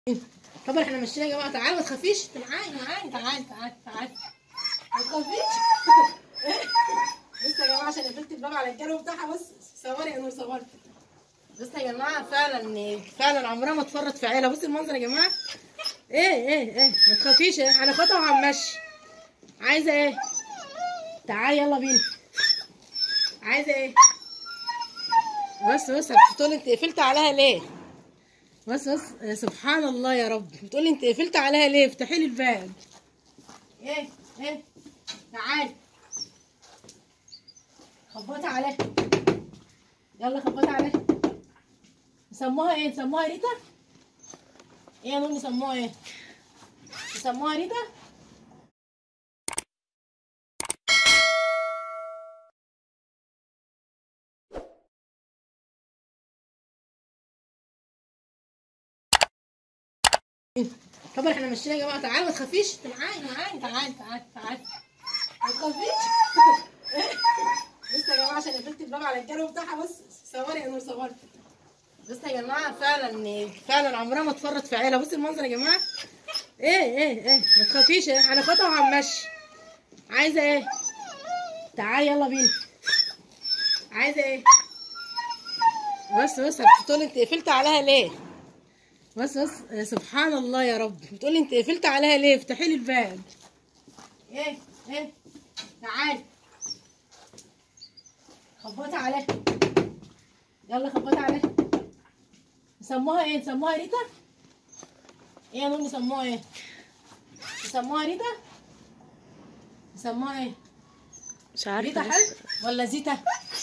طبعا احنا ماشيين يا جماعه تعالوا ما تخافيش تعالي معايا تعالي تعالي تعالي ما تخافيش لسه يا جماعه عشان قفلت الباب على الجرو بتاعها بص صوري يا نور صوري بص يا جماعه فعلا فعلا عمرها ما تفرط في عيله بص المنظر يا جماعه ايه ايه ايه ما تخافيش إيه؟ انا خطوه وهنمشي عايزه ايه تعالي يلا بينا عايزه ايه بص بص بتقولي انت قفلت عليها ليه بص بص يا سبحان الله يا رب بتقولي انت قفلت عليها ليه افتحي لي الباب ايه ايه تعالي خبطي عليها يلا خبطي عليها سموها ايه سموها ريتا ايه يا نوني سموها ايه سموها ريتا طبعا احنا ماشيين يا جماعه تعالوا ما تخافيش تعالي معايا تعالي تعالي تعالي ما تخافيش لسه يا جماعه عشان قفلت الباب على الجرو بتاعها بص صوري يا نور صوري بص يا جماعه فعلا فعلا عمرها ما تفرط في عيله بص المنظر يا جماعه ايه ايه ايه ما تخافيش إيه؟ انا خطوه وهنمشي عايزه ايه تعالي يلا بينا عايزه ايه بص بص بتقولي انت قفلت عليها ليه بص بص يا سبحان الله يا رب بتقولي انت قفلت عليها ليه افتحي لي الباب ايه ايه تعالي خبطي عليها يلا خبطي عليها سموها ايه سموها ريتا ايه يا نوني سموها ايه سموها ريتا سموها ايه مش ريتا عارفه حلو لسه. ولا زيتا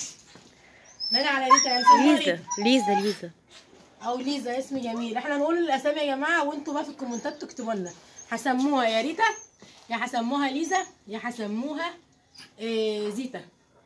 نادي على ريتا يعني سموها ليزا ريتا ليزا ليزا او ليزا اسم جميل احنا نقول الاسامي يا جماعه وانتوا بقى في الكومنتات تكتبوا لنا هسموها يا ريتا يا هسموها ليزا يا هسموها إيه زيتا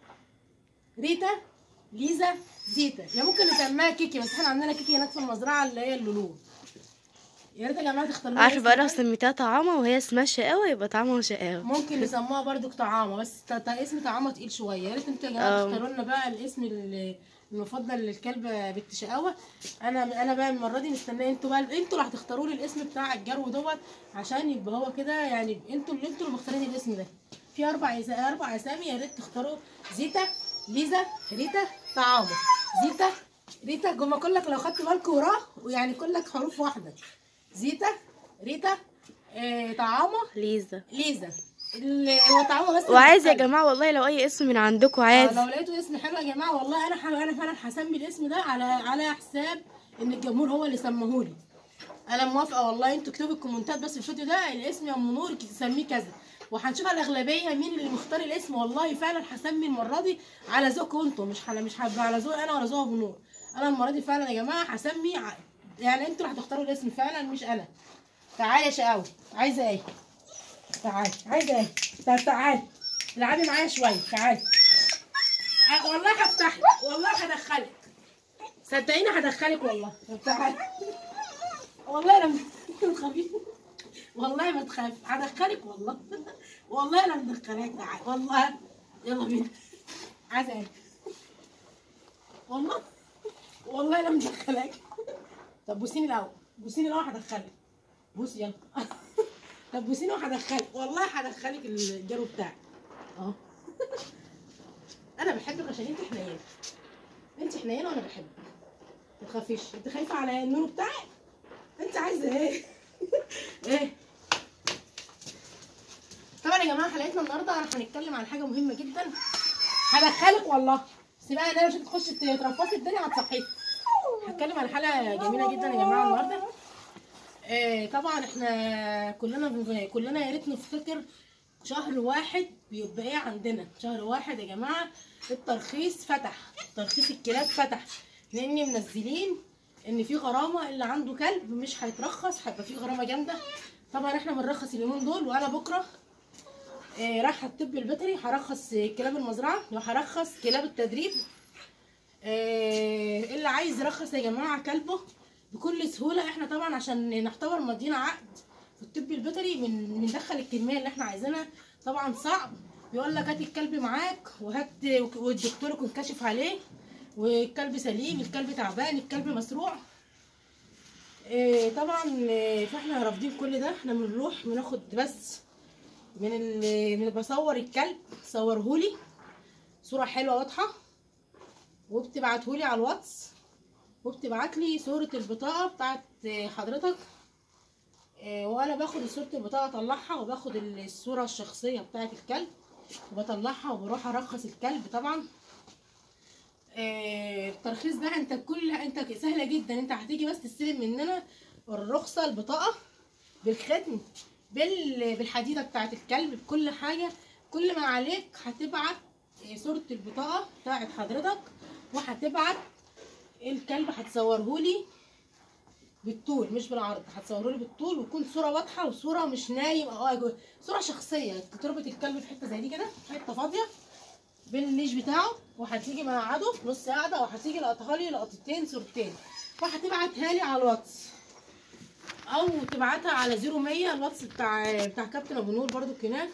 ريتا ليزا زيتا يا ممكن نسميها كيكي بس احنا عندنا كيكي هناك في المزرعه اللي هي اللولو يا ريت يا جماعه تختاروا لنا عارفه اسم بقى لو حلو. سميتها طعامه وهي اسمها شقاوه يبقى طعامه شقاوه ممكن نسموها برضو طعامه بس ط- ط- اسم طعامه تقيل شويه يا ريت انتوا يا جماعه اه. تختاروا لنا بقى الاسم ال- المفضل للكلب بنت شقاوه انا انا بقى المره دي مستنيه انتوا بقى انتوا اللي هتختاروا لي الاسم بتاع الجرو دوت عشان يبقى هو كده يعني انتوا اللي انتوا اللي مختارين الاسم ده في اربع يس- اربع اسامي يا ريت تختاروا زيتا ليزا ريتا طعامه زيتا ريتا جمله كلك لو خدت بالكم وراه ويعني كلك حروف واحده زيتا ريتا آه طعامه ليزا ليزا اللي هو طعمه بس وعايز يا مختلف. جماعه والله لو اي اسم من عندكم آه، عادي لو لقيتوا اسم حلو يا جماعه والله انا ح- انا فعلا هسمي الاسم ده على على حساب ان الجمهور هو اللي سمهولي انا موافقه والله انتوا اكتبوا الكومنتات بس في الفيديو ده الاسم يا ام نور تسميه كذا وهنشوف الاغلبيه مين اللي مختار الاسم والله فعلا هسمي المره دي على ذوقكم انتوا مش على مش هبقى على ذوق انا ولا ذوق ابو نور انا المره دي فعلا يا جماعه هسمي ع- يعني انتوا اللي هتختاروا الاسم فعلا مش انا تعالي يا شقاوي عايزه ايه تعالي عايزه ايه طب تعالي العبي معايا شويه تعالي ع- والله هفتح لك والله هدخلك صدقيني هدخلك والله طب تعالي والله انا ما تخافيش والله ما تخافي هدخلك والله والله انا مدخلاك تعالي والله يلا بينا عايزه ايه والله والله انا مدخلاك طب بوسيني الاول بوسيني الاول هدخلك بوسي يلا طب بوسيني وهدخلك والله هدخلك الجرو بتاعك اهو انا بحبك عشان انت حنينه انت حنينه وانا بحبك ما تخافيش انت خايفه على النور بتاعك انت عايزه ايه ايه طبعا يا جماعه حلقتنا النهارده انا هنتكلم عن حاجه مهمه جدا هدخلك والله سيبها انا مش هتخش ترفصي الدنيا هتصحيك هتكلم عن حلقه جميله جدا يا جماعه النهارده آه طبعا احنا كلنا كلنا يا ريت نفتكر شهر واحد بيبقى ايه عندنا شهر واحد يا جماعه الترخيص فتح ترخيص الكلاب فتح لان منزلين ان في غرامه اللي عنده كلب مش هيترخص هيبقى في غرامه جامده طبعا احنا بنرخص اليومين دول وانا بكره آه رايحه الطب البيطري هرخص كلاب المزرعه وهرخص كلاب التدريب آه، اللي عايز يرخص يا جماعه كلبه بكل سهوله احنا طبعا عشان نعتبر مدينه عقد في الطب البيطري من بندخل الكميه اللي احنا عايزينها طبعا صعب بيقول لك هات الكلب معاك وهات والدكتور يكون كاشف عليه والكلب سليم الكلب تعبان الكلب مسروع إيه طبعا إيه، فاحنا رافضين كل ده احنا بنروح بناخد بس من ال من بصور الكلب صورهولي صورة حلوة واضحة وبتبعتهولي على الواتس وبتبعتلي صورة البطاقة بتاعت حضرتك إيه، وانا باخد صورة البطاقة اطلعها وباخد الصورة الشخصية بتاعت الكلب وبطلعها وبروح ارخص الكلب طبعا آه، الترخيص ده انت كل انت سهله جدا انت هتيجي بس تستلم مننا الرخصه البطاقه بالختم بال... بالحديده بتاعه الكلب بكل حاجه كل ما عليك هتبعت آه، صوره البطاقه بتاعه حضرتك وهتبعت الكلب هتصورهولي بالطول مش بالعرض هتصورهولي بالطول وتكون صوره واضحه وصوره مش نايم اه صوره شخصيه تربط الكلب في حته زي دي كده حته فاضيه بالليش بتاعه وهتيجي مقعده نص قاعده وهتيجي لقطها لي لقطتين صورتين وهتبعتها لي على الواتس او تبعتها على 0100 الواتس بتاع بتاع كابتن ابو نور برضو هناك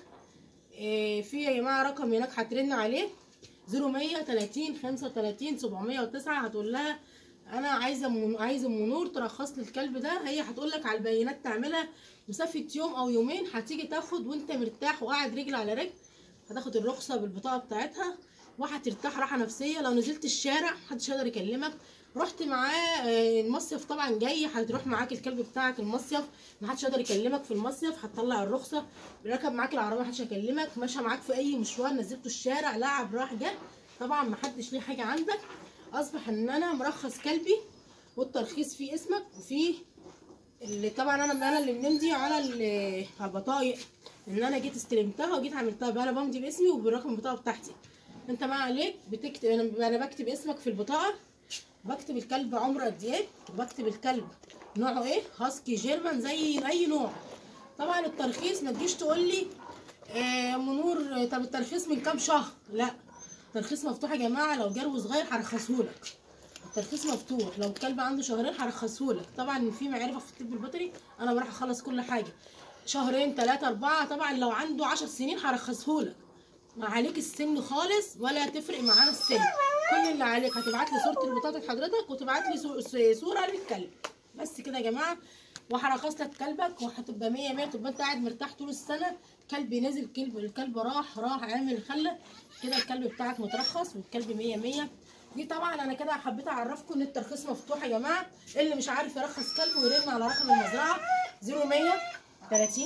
إيه في يا جماعه رقم هناك هترن عليه 0100 30 35 709 هتقول لها انا عايزه من... عايزه ام نور ترخص لي الكلب ده هي هتقول لك على البيانات تعملها مسافه يوم او يومين هتيجي تاخد وانت مرتاح وقاعد رجل على رجل هتاخد الرخصه بالبطاقه بتاعتها وهترتاح راحه نفسيه لو نزلت الشارع محدش هيقدر يكلمك رحت معاه آه، المصيف طبعا جاي هتروح معاك الكلب بتاعك المصيف محدش هيقدر يكلمك في المصيف هتطلع الرخصه ركب معاك العربيه محدش هيكلمك مشى معاك في اي مشوار نزلته الشارع لعب راح جه طبعا محدش ليه حاجه عندك اصبح ان انا مرخص كلبي والترخيص فيه اسمك وفيه اللي طبعا انا انا اللي بنمضي على ال- على البطايق ان انا جيت استلمتها وجيت عملتها بقى انا بمضي باسمي وبالرقم البطاقه بتاعتي انت ما عليك بتكتب انا انا بكتب اسمك في البطاقه بكتب الكلب عمره قد ايه وبكتب الكلب نوعه ايه هاسكي جيرمان زي اي نوع طبعا الترخيص ما تجيش تقول لي آه، ام نور طب الترخيص من كام شهر لا الترخيص مفتوح يا جماعه لو جرو صغير هرخصهولك الترخيص مفتوح لو الكلب عنده شهرين هرخصهولك طبعا في معرفه في الطب البيطري انا بروح اخلص كل حاجه شهرين ثلاثة أربعة طبعا لو عنده عشر سنين هرخصهولك ما عليك السن خالص ولا تفرق معانا السن كل اللي عليك هتبعت لي صورة البطاقة حضرتك وتبعت لي صو- ص- صورة للكلب بس كده يا جماعة وهرخص لك كلبك وهتبقى مية مية تبقى انت قاعد مرتاح طول السنة كلب نزل كلب الكلب راح راح عامل خلة كده الكلب بتاعك مترخص والكلب مية مية دي طبعا انا كده حبيت اعرفكم ان الترخيص مفتوح يا جماعه اللي مش عارف يرخص كلبه يرن على رقم المزرعه 0100 30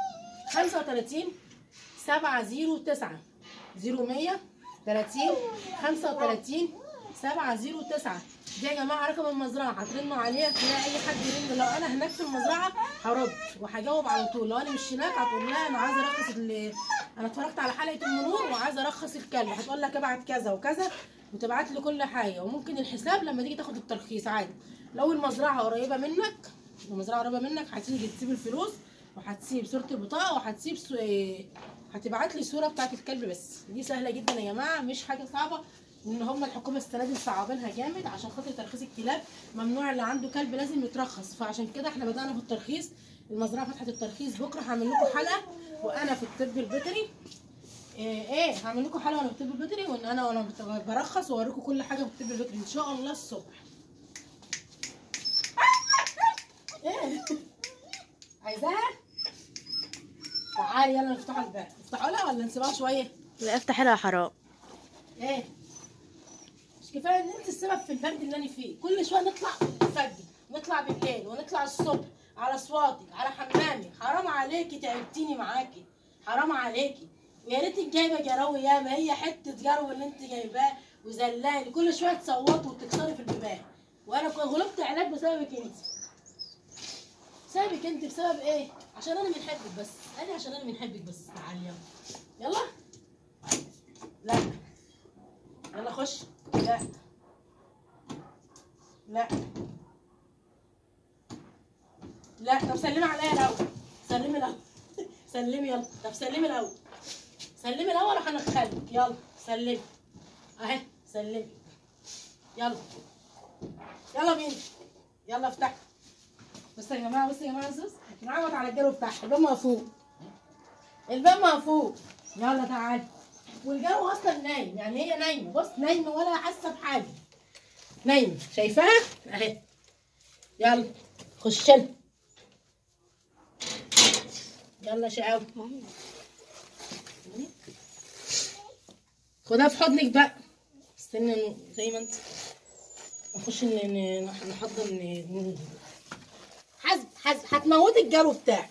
35 709 0100 30 35 709 دي يا جماعه رقم المزرعه هترنوا عليه تلاقي اي حد يرن لو انا هناك في المزرعه هرد وهجاوب على طول لو انا مش هناك هتقول لها انا عايزه ارخص ال- انا اتفرجت على حلقه ام نور وعايزه ارخص الكلب هتقول لك ابعت كذا وكذا وتبعت لي كل حاجه وممكن الحساب لما تيجي تاخد الترخيص عادي لو المزرعه قريبه منك المزرعه قريبه منك هتيجي تسيب الفلوس وهتسيب صوره البطاقه وهتسيب سو... هتبعت لي صوره بتاعت الكلب بس دي سهله جدا يا جماعه مش حاجه صعبه ان هم الحكومه السنه دي مصعبينها جامد عشان خاطر ترخيص الكلاب ممنوع اللي عنده كلب لازم يترخص فعشان كده احنا بدانا في الترخيص المزرعه فتحت الترخيص بكره هعمل لكم حلقه وانا في الطب البيطري ايه ايه هعمل لكم حلقه وانا في الطب البيطري وان انا وانا بت- برخص واوريكم كل حاجه في الطب البيطري ان شاء الله الصبح ايه عايزاها تعالي يلا نفتحوا الباب نفتحوا لها ولا نسيبها شويه لا افتح لها حرام ايه مش كفايه ان انت السبب في البرد اللي انا فيه كل شويه نطلع الفجر نطلع بالليل ونطلع الصبح على صواتك على حمامك حرام عليكي تعبتيني معاكي حرام عليكي ويا ريتك جايبه جراوي ياما هي حته جرو اللي انت جايباه وزلاني كل شويه تصوتي وتكسري في البيبان وانا كنت غلبت علاج بسببك انت بسببك انت بسبب ايه عشان انا بنحبك بس انا عشان انا بنحبك بس تعالي يلا يلا لا يلا خش لا لا لا طب سلمي عليا الاول سلمي الاول سلمي يلا طب سلمي الاول سلمي الاول وهندخلك يلا سلمي اهي سلمي يلا يلا بينا يلا افتح بصوا يا جماعه بصوا يا جماعه بصوا نعوض على الجرو بتاعها الباب مقفول الباب مقفول يلا تعالي والجو اصلا نايم يعني هي نايمه بص نايمه ولا حاسه بحاجه نايمه شايفاها اهي يلا خش لها يلا شقاوة خدها في حضنك بقى استنى ن- زي ما انت نخش ن- ن- نحضر ن- حسب حسب هتموت الجرو بتاعك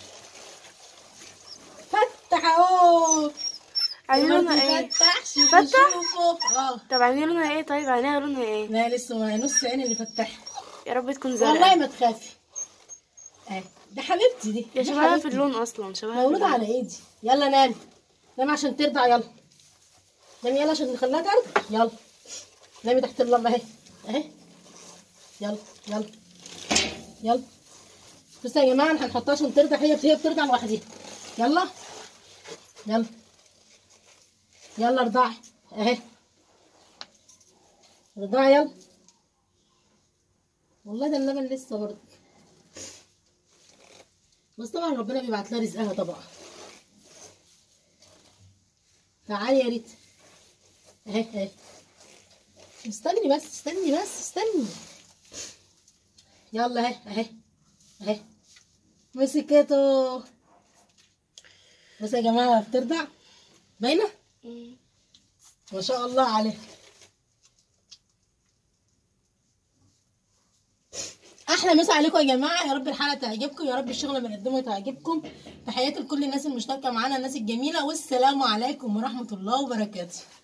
فتح اهو عيني ما لونها ايه تفتحش فتح؟ تشوفه. اه طب عيني لونها ايه طيب عينيها لونها ايه لا لسه ما نص عين اللي فتحها يا رب تكون والله زرقاء ما تخافي اه ده حبيبتي دي يا دي شبهها في حبيبتي. اللون اصلا شبهها في مولودة اللون. على ايدي يلا نام نام عشان ترضع يلا نام يلا عشان نخليها ترضع يلا نامي تحت اللمبة اهي اهي يلا يلا يلا بصوا يا جماعة هنحطها عشان ترضع هي هي بترضع لوحدها يلا يلا يلا ارضعي اهي ارضعي يلا والله ده اللبن لسه برضه بس طبعا ربنا بيبعت لها رزقها طبعا تعالي يا ريت اهي اهي استني بس استني بس استني يلا اهي اهي اهي مسكته بس يا جماعه بترضع باينه مم. ما شاء الله عليها احلى مسا عليكم يا جماعه يا رب الحلقه تعجبكم يا رب الشغل اللي بنقدمه تعجبكم تحياتي لكل الناس المشتركه معانا الناس الجميله والسلام عليكم ورحمه الله وبركاته